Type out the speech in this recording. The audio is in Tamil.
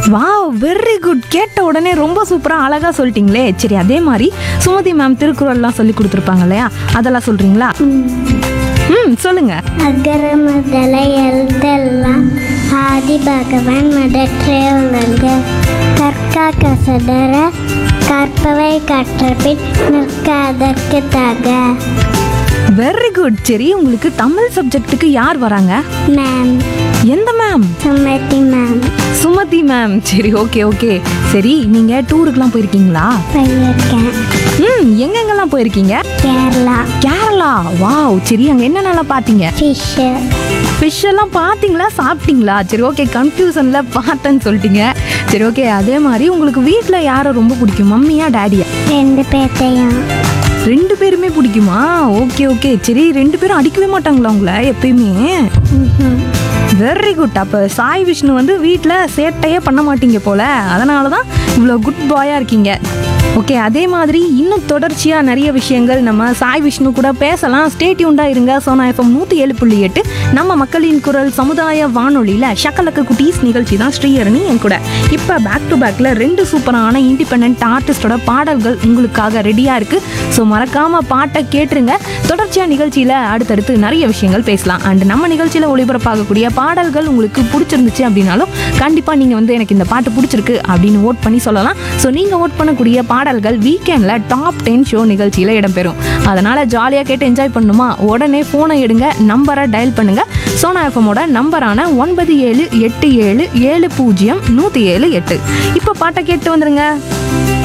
வாவ் வெரி குட் கேட்ட உடனே ரொம்ப சூப்பராக அழகாக சொல்லிட்டீங்களே சரி அதே மாதிரி சுமதி மேம் திருக்குறள்லாம் சொல்லி கொடுத்துருப்பாங்க இல்லையா அதெல்லாம் சொல்கிறீங்களா ம் சொல்லுங்க அகர முதல எழுத்தெல்லாம் ஆதி பகவான் முதற்றே உலக கற்கா கசடர கற்பவை கற்றபின் நிற்க அதற்கு தக வெரி குட் சரி உங்களுக்கு தமிழ் சப்ஜெக்ட்டுக்கு யார் வராங்க மேம் எந்த ma'am Sumathi ma'am Sumathi ma'am சரி ஓகே ஓகே சரி நீங்கள் டூருக்குலாம் போயிருக்கீங்களா போயிருக்கேன் ம் எங்கெங்கெல்லாம் போயிருக்கீங்க கேரளா கேரளா வாவ் சரி அங்கே என்னென்னலாம் பார்த்தீங்க ஃபிஷ்ஷு ஃபிஷ் எல்லாம் பார்த்தீங்களா சாப்பிட்டீங்களா சரி ஓகே கன்ஃபியூஷனில் பார்த்தேன்னு சொல்லிட்டீங்க சரி ஓகே அதே மாதிரி உங்களுக்கு வீட்டில் யாரை ரொம்ப பிடிக்கும் மம்மியா டேடியா ரெண்டு பேர்த்தையும் ரெண்டு பேருமே பிடிக்குமா ஓகே ஓகே சரி ரெண்டு பேரும் அடிக்கவே மாட்டாங்களா உங்களை எப்பயுமே ம்ஹும். வெரி குட் அப்போ சாய் விஷ்ணு வந்து வீட்டில் சேட்டையே பண்ண மாட்டீங்க போல அதனால தான் இவ்வளோ குட் பாயாக இருக்கீங்க ஓகே அதே மாதிரி இன்னும் தொடர்ச்சியாக நிறைய விஷயங்கள் நம்ம சாய் விஷ்ணு கூட பேசலாம் ஸ்டேட்யூண்டாக இருங்க சோனா எஃப்எம் நூற்றி ஏழு புள்ளி எட்டு நம்ம மக்களின் குரல் சமுதாய வானொலியில் ஷக்கலக்க குட்டீஸ் நிகழ்ச்சி தான் ஸ்ரீஹரணி என் கூட இப்போ பேக் டு பேக்கில் ரெண்டு சூப்பரான இண்டிபெண்ட் ஆர்டிஸ்டோட பாடல்கள் உங்களுக்காக ரெடியாக இருக்குது ஸோ மறக்காமல் பாட்டை கேட்டுருங்க தொடர்ச்சியாக நிகழ்ச்சியில் அடுத்தடுத்து நிறைய விஷயங்கள் பேசலாம் அண்ட் நம்ம நிகழ்ச்சியில் ஒளிபரப்பாகக்கூடிய பாடல்கள் உங்களுக்கு பிடிச்சிருந்துச்சு அப்படின்னாலும் கண்டிப்பாக நீங்கள் வந்து எனக்கு இந்த பாட்டு பிடிச்சிருக்கு அப்படின்னு ஓட் பண்ணி சொல்லலாம் ஸோ நீங்கள் ஓட் பண்ணக்கூடிய பாடல்கள் வீக்கெண்டில் டாப் டென் ஷோ நிகழ்ச்சியில் இடம்பெறும் அதனால் ஜாலியாக கேட்டு என்ஜாய் பண்ணணுமா உடனே ஃபோனை எடுங்க நம்பரை டயல் பண்ணுங்க சோனா எஃப்எம்மோட நம்பரான ஒன்பது ஏழு எட்டு ஏழு ஏழு பூஜ்ஜியம் நூற்றி ஏழு எட்டு இப்போ பாட்டை கேட்டு வந்துருங்க